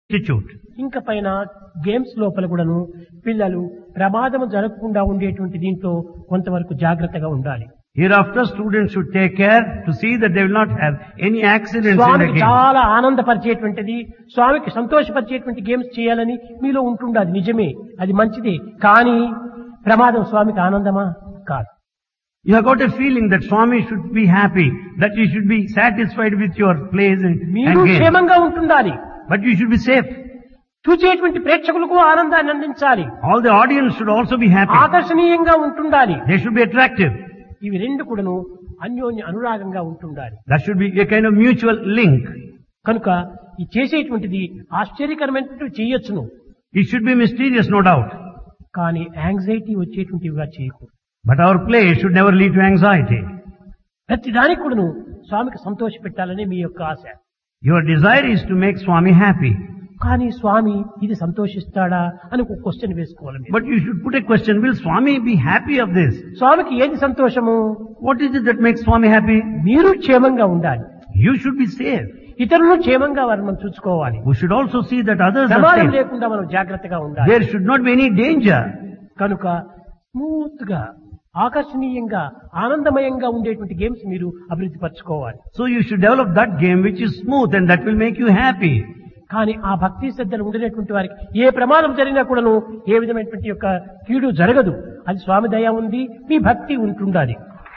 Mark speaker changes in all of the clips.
Speaker 1: Institute.
Speaker 2: ఇంకా పైన games లోపల కూడాను పిల్లలు ప్రమాదం జరగకుండా ఉండేటువంటి దీంట్లో కొంతవరకు జాగ్రత్తగా ఉండాలి
Speaker 1: Hereafter, students should take care to see that they will not have any accidents in the
Speaker 2: స్వామికి
Speaker 1: game.
Speaker 2: చాలా ఆనందపరిచేటువంటిది స్వామికి సంతోషపరిచేటువంటి గేమ్స్ చేయాలని మీలో ఉంటుండదు నిజమే అది మంచిదే కానీ ప్రమాదం స్వామికి ఆనందమా కాదు
Speaker 1: You have got a feeling that Swami should be happy, that you should be satisfied with your plays and,
Speaker 2: మీరు
Speaker 1: and games.
Speaker 2: క్షేమంగా ఉంటుండాలి
Speaker 1: But you should be safe.
Speaker 2: చూసేటువంటి ప్రేక్షకులకు ఆనందాన్ని అందించాలి
Speaker 1: All the audience should also be happy.
Speaker 2: ఆకర్షణీయంగా ఉంటుండాలి
Speaker 1: They should be attractive.
Speaker 2: ఇవి రెండు కూడాను అన్యోన్య అనురాగంగా ఉంటుండాలి
Speaker 1: That should be a kind of mutual link.
Speaker 2: కనుక ఈ చేసేటువంటిది ఆశ్చర్యకరమైనటువంటి చేయొచ్చును
Speaker 1: It should be mysterious, no doubt.
Speaker 2: కానీ యాంగ్జైటీ వచ్చేటువంటివిగా చేయకూడదు
Speaker 1: But our play should never lead to anxiety.
Speaker 2: ప్రతి దానికి కూడాను స్వామికి సంతోష పెట్టాలని మీ యొక్క ఆశ
Speaker 1: Your desire is to make Swami happy.
Speaker 2: కానీ స్వామి ఇది సంతోషిస్తాడా అని ఒక క్వశ్చన్ వేసుకోవాలి మీరు.
Speaker 1: But you should put a question, will Swami be happy of this?
Speaker 2: స్వామికి ఏది సంతోషము
Speaker 1: What is it that makes Swami happy?
Speaker 2: మీరు క్షేమంగా ఉండాలి
Speaker 1: You should be safe.
Speaker 2: ఇతరులను క్షేమంగా వారిని మనం చూసుకోవాలి
Speaker 1: We should also see that others are
Speaker 2: ప్రమాదం
Speaker 1: safe.
Speaker 2: లేకుండా మనం జాగ్రత్తగా ఉండాలి
Speaker 1: There should not be any danger.
Speaker 2: కనుక స్మూత్ గా ఆకర్షణీయంగా ఆనందమయంగా ఉండేటువంటి గేమ్స్ మీరు అభివృద్ధి పరచుకోవాలి
Speaker 1: So you should develop that game which is smooth and that will make you happy.
Speaker 2: కానీ ఆ భక్తి శ్రద్ధలు ఉండినటువంటి వారికి ఏ ప్రమాదం జరిగినా కూడాను ఏ విధమైనటువంటి యొక్క కీడు జరగదు అది స్వామి దయ ఉంది మీ భక్తి ఉంటుండాలి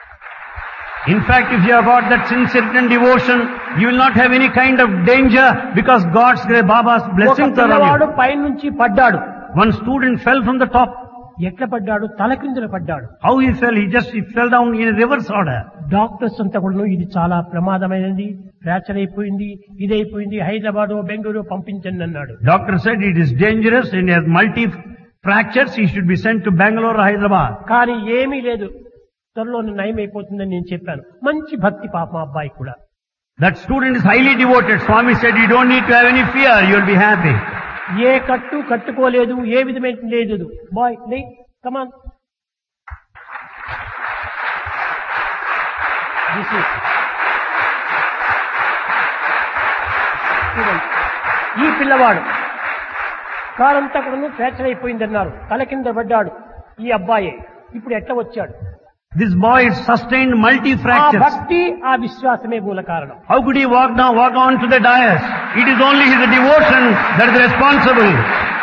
Speaker 1: In fact, if you have got that sincerity and devotion, you will not have any kind of danger because God's grace, Baba's
Speaker 2: ఒక
Speaker 1: blessings are
Speaker 2: పిల్లవాడు
Speaker 1: on
Speaker 2: పైనుంచి పడ్డాడు
Speaker 1: you. One student fell from the top.
Speaker 2: ఎట్లా పడ్డాడు తల క్రిందుల పడ్డాడు
Speaker 1: How he fell? He just he fell down in a reverse order.
Speaker 2: Doctors అంతా కూడా ఇది చాలా ప్రమాదమైనది ఫ్రాక్చర్ అయిపోయింది ఇదైపోయింది హైదరాబాద్ బెంగళూరు పంపించండి అన్నాడు
Speaker 1: Doctor said it is dangerous and he has multi fractures. He should be sent to Bangalore or Hyderabad.
Speaker 2: కానీ ఏమీ లేదు త్వరలో నయం అయిపోతుందని నేను చెప్పాను మంచి భక్తి పాప మా అబ్బాయి కూడా
Speaker 1: That student is highly devoted. Swami said you don't need to have any fear. You will be happy.
Speaker 2: ఏ కట్టు కట్టుకోలేదు ఏ విధమైన లేదు బాయ్ లే కమాన్ ఈ పిల్లవాడు కాలంతా కూడా ఫ్రాక్చర్ అయిపోయింది అన్నారు తల కింద పడ్డాడు ఈ అబ్బాయే ఇప్పుడు ఎట్లా వచ్చాడు
Speaker 1: This boy is sustained multi
Speaker 2: ఆ
Speaker 1: fractures.
Speaker 2: భక్తి ఆ విశ్వాసమే మూల కారణం
Speaker 1: How could he walk down, walk on to the dais? It is only his devotion that is responsible.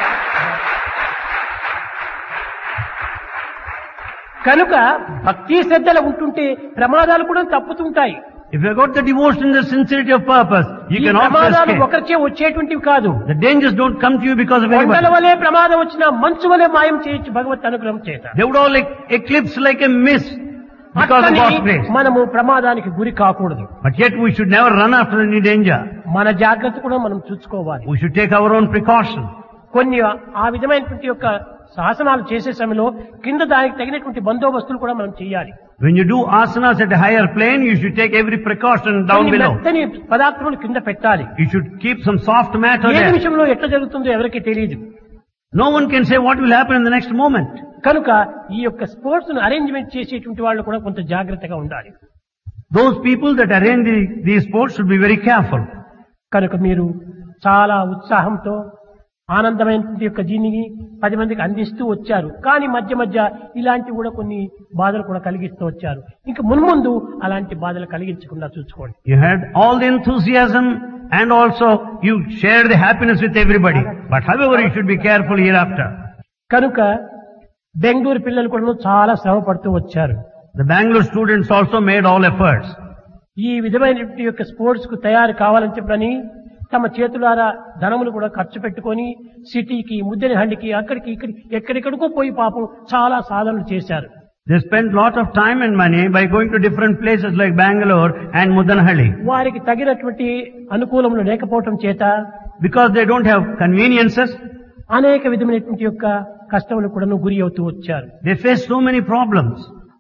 Speaker 2: కనుక భక్తి శ్రద్ధలు ఉంటుంటే ప్రమాదాలు కూడా తప్పుతుంటాయి
Speaker 1: If you have got the devotion and the sincerity of purpose, you
Speaker 2: ఈ
Speaker 1: can also
Speaker 2: ప్రమాదాలు
Speaker 1: escape.
Speaker 2: ఒకరిచే వచ్చేటువంటివి కాదు
Speaker 1: The dangers don't come to you because of
Speaker 2: కొండల
Speaker 1: anybody.
Speaker 2: వలె ప్రమాదం వచ్చినా మంచు వలె మాయం చేయొచ్చు భగవత్ అనుగ్రహం చేత
Speaker 1: They would all like eclipse like a mist because of
Speaker 2: అట్లని
Speaker 1: God's grace.
Speaker 2: మనము ప్రమాదానికి గురి కాకూడదు
Speaker 1: But yet we should never run after any danger.
Speaker 2: మన జాగ్రత్త కూడా మనం చూసుకోవాలి
Speaker 1: We should take our own precaution.
Speaker 2: కొన్ని ఆ విధమైనటువంటి యొక్క శాసనాలు చేసే సమయంలో కింద దానికి తగినటువంటి బందోబస్తులు కూడా మనం చేయాలి
Speaker 1: When you do asanas at a higher plane, you should take every precaution down
Speaker 2: కొన్ని
Speaker 1: below.
Speaker 2: మెత్తని పదార్థములు కింద పెట్టాలి
Speaker 1: You should keep some soft matter
Speaker 2: A
Speaker 1: there.
Speaker 2: నిమిషంలో ఎట్లా జరుగుతుందో ఎవరికి తెలియదు
Speaker 1: No one can say what will happen in the next moment.
Speaker 2: కనుక ఈ యొక్క స్పోర్ట్స్ ను అరేంజ్మెంట్ చేసేటువంటి వాళ్ళు కూడా కొంత జాగ్రత్తగా ఉండాలి
Speaker 1: Those people that arrange the, these sports should be very careful.
Speaker 2: కనుక మీరు చాలా ఉత్సాహంతో ఆనందమైనటువంటి యొక్క దీనిని పది మందికి అందిస్తూ వచ్చారు కానీ మధ్య మధ్య ఇలాంటి కూడా కొన్ని బాధలు కూడా కలిగిస్తూ వచ్చారు ఇంకా మున్ముందు అలాంటి బాధలు కలిగించకుండా చూసుకోండి
Speaker 1: You had all the enthusiasm and also you shared the happiness with everybody. But however, you should be careful hereafter.
Speaker 2: కనుక బెంగళూరు పిల్లలు కూడా చాలా శ్రమ పడుతూ వచ్చారు
Speaker 1: The Bangalore students also made all efforts.
Speaker 2: ఈ విధమైనటువంటి యొక్క స్పోర్ట్స్ కు తయారు కావాలని చెప్పని తమ చేతులారా ధనములు కూడా ఖర్చు పెట్టుకొని సిటీకి ముద్దెనహండికి అక్కడికి ఇక్కడికి ఎక్కడెక్కడికో పోయి పాపం చాలా సాధనలు చేశారు
Speaker 1: They spent lot of time and money by going to different places like Bangalore and Mudanhalli.
Speaker 2: వారికి తగినటువంటి అనుకూలములు లేకపోవటం చేత
Speaker 1: Because they don't have conveniences,
Speaker 2: అనేక విధమైనటువంటి యొక్క కష్టములు కూడాను గురి అవుతూ వచ్చారు
Speaker 1: they face so many problems.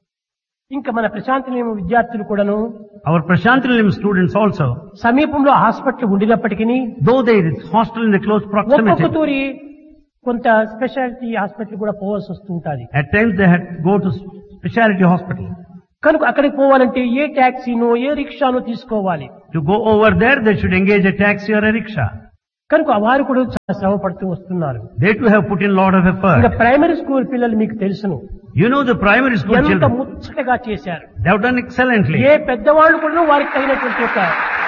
Speaker 2: ఇంకా మన ప్రశాంతి నిలయం విద్యార్థులు కూడాను
Speaker 1: Our Prashantilim students also,
Speaker 2: సమీపంలో హాస్పిటల్ ఉండినప్పటికీ
Speaker 1: though they is hostel in the close
Speaker 2: ఒక్కొక్క
Speaker 1: proximity,
Speaker 2: తూరి కొంత స్పెషాలిటీ హాస్పిటల్ కూడా పోవాల్సి వస్తుంటుంది
Speaker 1: at times they had to go to specialty hospital.
Speaker 2: కనుక అక్కడికి పోవాలంటే ఏ ట్యాక్సీనో ఏ రిక్షానో తీసుకోవాలి
Speaker 1: To go over there, they should engage a taxi or a rickshaw.
Speaker 2: కనుక వారు కూడా చాలా శ్రమ పడుతూ వస్తున్నారు
Speaker 1: They too have put in lot of
Speaker 2: ఇంకా
Speaker 1: effort.
Speaker 2: ప్రైమరీ స్కూల్ పిల్లలు మీకు తెలుసును
Speaker 1: You know the primary school
Speaker 2: ఎంత
Speaker 1: children.
Speaker 2: ముచ్చటగా చేశారు
Speaker 1: They have done excellently.
Speaker 2: ఏ పెద్దవాళ్ళు కూడా వారికి తగినటువంటి ఒక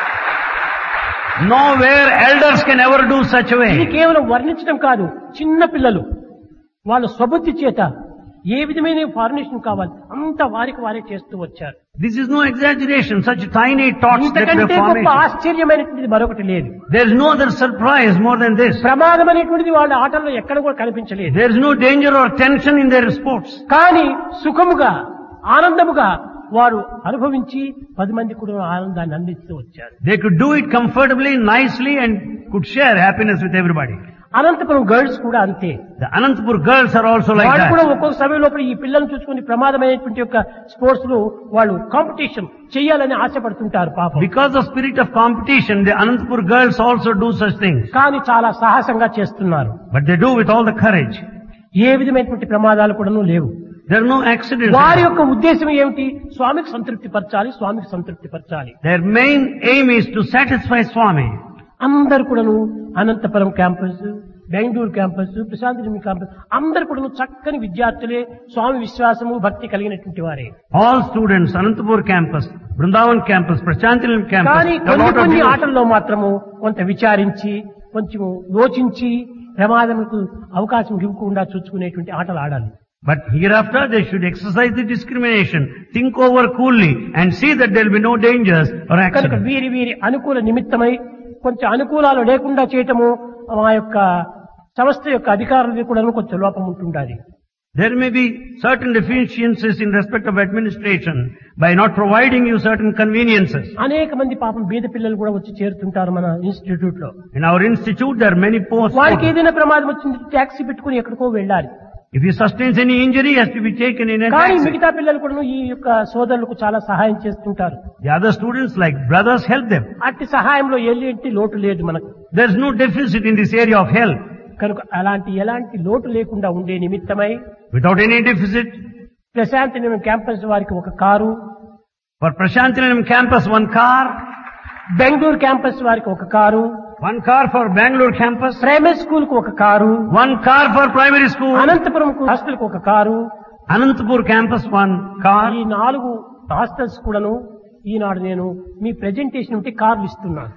Speaker 1: Nowhere elders can ever do such a
Speaker 2: ఇది
Speaker 1: way.
Speaker 2: కేవలం వర్ణించడం కాదు చిన్న పిల్లలు వాళ్ళ స్వబుద్ధి చేత ఏ విధమైన ఫార్మేషన్ కావాలి అంత వారికి వారే చేస్తూ వచ్చారు
Speaker 1: This is no exaggeration. Such tiny tots that were
Speaker 2: ఇంతకంటే గొప్ప
Speaker 1: formation.
Speaker 2: ఆశ్చర్యమైనటువంటిది మరొకటి లేదు
Speaker 1: There is no other surprise more than this.
Speaker 2: ప్రమాదం అనేటువంటిది వాళ్ళ ఆటల్లో ఎక్కడ కూడా కనిపించలేదు
Speaker 1: There is no danger or tension in their sports.
Speaker 2: కానీ సుఖముగా ఆనందముగా వారు అనుభవించి పది మంది కూడా ఆనందాన్ని అందిస్తూ వచ్చారు
Speaker 1: They could do it comfortably, nicely and could share happiness with everybody.
Speaker 2: Anantapuram girls కూడా అంతే
Speaker 1: The Anantapur girls are also like
Speaker 2: వాళ్ళు కూడా
Speaker 1: that.
Speaker 2: ఒక్కొక్క సమయంలో ఈ పిల్లల్ని చూసుకుని ప్రమాదమైనటువంటి యొక్క స్పోర్ట్స్ లో వాళ్ళు కాంపిటీషన్ చేయాలని ఆశపడుతుంటారు పాపం
Speaker 1: Because of spirit of competition, the Anantapur girls also do such things.
Speaker 2: కానీ చాలా సాహసంగా చేస్తున్నారు
Speaker 1: But they do with all the courage.
Speaker 2: ఏ విధమైనటువంటి ప్రమాదాలు కూడాను లేవు
Speaker 1: There are no accidents.
Speaker 2: వారి యొక్క ఉద్దేశం ఏమిటి స్వామికి సంతృప్తి పరచాలి స్వామికి సంతృప్తి పరచాలి
Speaker 1: Their main aim is to satisfy Swami.
Speaker 2: అందరు కూడాను Anantapuram campus Bengaluru campus Prashanti campus అందరు కూడాను చక్కని విద్యార్థులే స్వామి విశ్వాసము భక్తి కలిగినటువంటి వారే
Speaker 1: All students, Anantapur campus, Vrindavan campus, Prachantilam campus,
Speaker 2: కానీ
Speaker 1: there are
Speaker 2: కొన్ని
Speaker 1: lot of
Speaker 2: కొన్ని
Speaker 1: devotees.
Speaker 2: ఆటల్లో మాత్రము కొంత విచారించి కొంచెం యోచించి ప్రమాదములకు అవకాశం ఇవ్వకుండా చూసుకునేటువంటి ఆటలు ఆడాలి
Speaker 1: But hereafter they should exercise the discrimination, think over coolly and see that there will be no dangers or
Speaker 2: కనుక
Speaker 1: accidents.
Speaker 2: వీరి వీరి అనుకూల నిమిత్తమై కొంచెం అనుకూలాలు లేకుండా చేయటము మా యొక్క సంస్థ యొక్క అధికారులది కూడా కొంచెం లోపం ఉంటుండాలి
Speaker 1: There may be certain deficiencies in respect of administration by not providing you certain conveniences.
Speaker 2: అనేక మంది పాపం బీద పిల్లలు కూడా వచ్చి చేరుతుంటారు మన ఇన్స్టిట్యూట్ లో
Speaker 1: In our institute there are many posts.
Speaker 2: వారికి
Speaker 1: open.
Speaker 2: ఏదైనా ప్రమాదం వచ్చింది ట్యాక్సీ పెట్టుకుని ఎక్కడికో వెళ్ళాలి
Speaker 1: If he sustains any injury, he has to be taken in a
Speaker 2: కానీ
Speaker 1: taxi.
Speaker 2: మిగతా పిల్లలు కూడా ఈ యొక్క సోదరులకు చాలా సహాయం చేస్తుంటారు
Speaker 1: The other students like brothers help them.
Speaker 2: అట్టి సహాయంలో ఎల్లి లోటు లేదు మనకు
Speaker 1: There is no deficit in this area of help.
Speaker 2: కనుక అలాంటి ఎలాంటి లోటు లేకుండా ఉండే నిమిత్తమై
Speaker 1: Without any deficit,
Speaker 2: ప్రశాంతి నిలయం క్యాంపస్ వారికి ఒక car
Speaker 1: for Prashantilam campus one car,
Speaker 2: Bengaluru campus వారికి ఒక car
Speaker 1: one car for Bangalore campus,
Speaker 2: primary school కు ఒక car
Speaker 1: one car for primary school,
Speaker 2: Anantapuram hostel కు ఒక car
Speaker 1: Anantapur campus one car.
Speaker 2: ఈ నాలుగు హాస్టల్స్ కూడాను ఈనాడు నేను మీ ప్రెజెంటేషన్ ఉంటే కార్లు ఇస్తున్నాను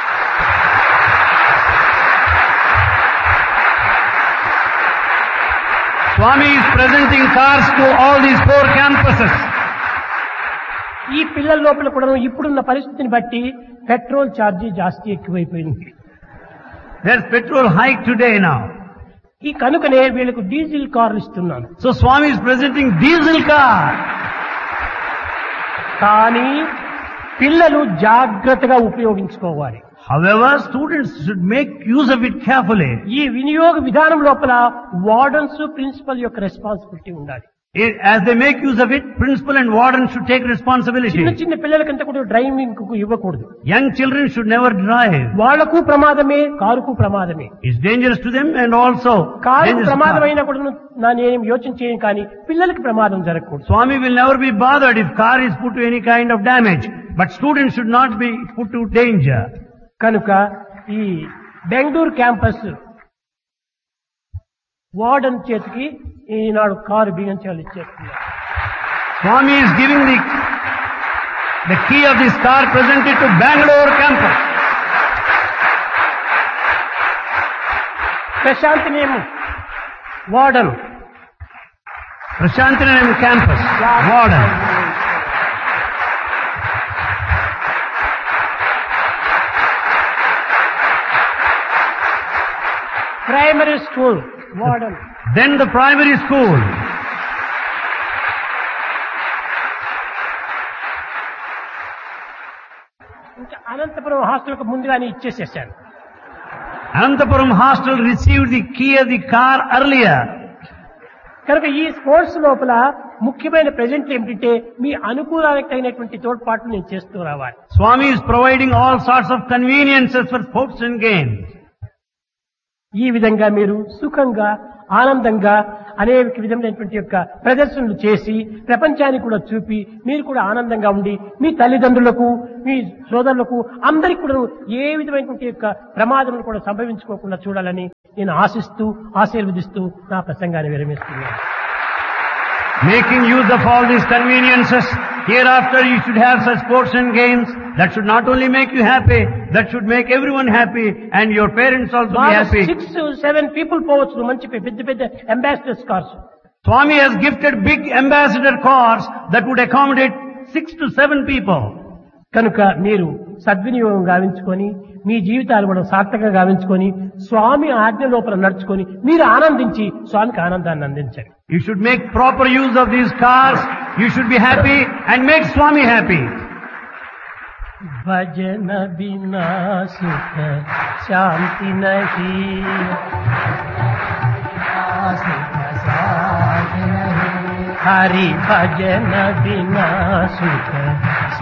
Speaker 1: Swami is presenting cars to all these four campuses.
Speaker 2: ఈ పిల్లల లోపల కూడా ఇప్పుడున్న పరిస్థితిని బట్టి పెట్రోల్ ఛార్జీ జాస్తి ఎక్కువైపోయింది
Speaker 1: There's petrol hike today now.
Speaker 2: ఈ కనుకనే వీళ్ళకు డీజిల్ కార్లు ఇస్తున్నాను
Speaker 1: So Swami is presenting diesel car.
Speaker 2: కానీ పిల్లలు జాగ్రత్తగా ఉపయోగించుకోవాలి
Speaker 1: However, students should make use of it carefully.
Speaker 2: ఈ వినియోగ విధానం లోపల వార్డన్స్ ప్రిన్సిపల్ యొక్క రెస్పాన్సిబిలిటీ ఉండాలి
Speaker 1: It- As they make use of it, principal and warden should take
Speaker 2: చిన్న
Speaker 1: responsibility.
Speaker 2: చిన్న పిల్లలకంతా కూడా డ్రైవింగ్ కు ఇవ్వకూడదు
Speaker 1: Young children should never drive.
Speaker 2: వాళ్లకు ప్రమాదమే కారుకు ప్రమాదమే
Speaker 1: It's dangerous to them and also
Speaker 2: car
Speaker 1: dangerous to
Speaker 2: ప్రమాదం
Speaker 1: car.
Speaker 2: అయినా కూడా నా నేనేం యోచన చేయను కానీ పిల్లలకి ప్రమాదం జరగకూడదు
Speaker 1: Swami will never be bothered if car is put to any kind of damage. But students should not be put to danger.
Speaker 2: కనుక ఈ బెంగళూరు క్యాంపస్ వార్డన్ చేతికి ఈనాడు కారు బిగించాలి ఇచ్చేస్తున్నారు
Speaker 1: Swami is giving the, the key of this car presented to Bangalore campus.
Speaker 2: Prashant నేము warden
Speaker 1: Prashantinam campus, warden.
Speaker 2: Primary school warden
Speaker 1: Then the primary school.
Speaker 2: ఇంకా అనంతపురం హాస్టల్కు ముందుగానే ఇచ్చేసేసాను
Speaker 1: Anantapuram hostel received the key of the car earlier.
Speaker 2: కనుక ఈ sports లోపల ముఖ్యమైన present ఏమిటంటే మీ అనుకూలానికి తగినటువంటి తోడ్పాట్లు నేను చేస్తూ రావాలి
Speaker 1: Swami is providing all sorts of conveniences for sports and games.
Speaker 2: ఈ విధంగా మీరు సుఖంగా ఆనందంగా అనేక విధమైనటువంటి యొక్క ప్రదర్శనలు చేసి ప్రపంచానికి కూడా చూపి మీరు కూడా ఆనందంగా ఉండి మీ తల్లిదండ్రులకు మీ సోదరులకు అందరికి కూడా ఏ విధమైనటువంటి యొక్క ప్రమాదములు కూడా సంభవించుకోకుండా చూడాలని నేను ఆశిస్తూ ఆశీర్వదిస్తూ నా ప్రసంగాన్ని విరమిస్తున్నాను
Speaker 1: Making use of all these conveniences, hereafter you should have such sports and games that should not only make you happy, that should make everyone happy and your parents also be happy.
Speaker 2: Six seven people పోవచ్చు మంచి పెద్ద పెద్ద ambassadors cars
Speaker 1: Swami has gifted big ambassador cars that would accommodate six to seven people.
Speaker 2: కనుక మీరు సద్వినియోగం గావించుకొని మీ జీవితాలు కూడా సార్థకంగా గావించుకొని స్వామి ఆజ్ఞ లోపల నడుచుకొని మీరు ఆనందించి స్వామికి ఆనందాన్ని అందించండి
Speaker 1: You should make proper use of these cars. You should be happy and make Swami happy.
Speaker 2: భజన బినా సుఖ శాంతి నహి హరి భజన బినా సుఖ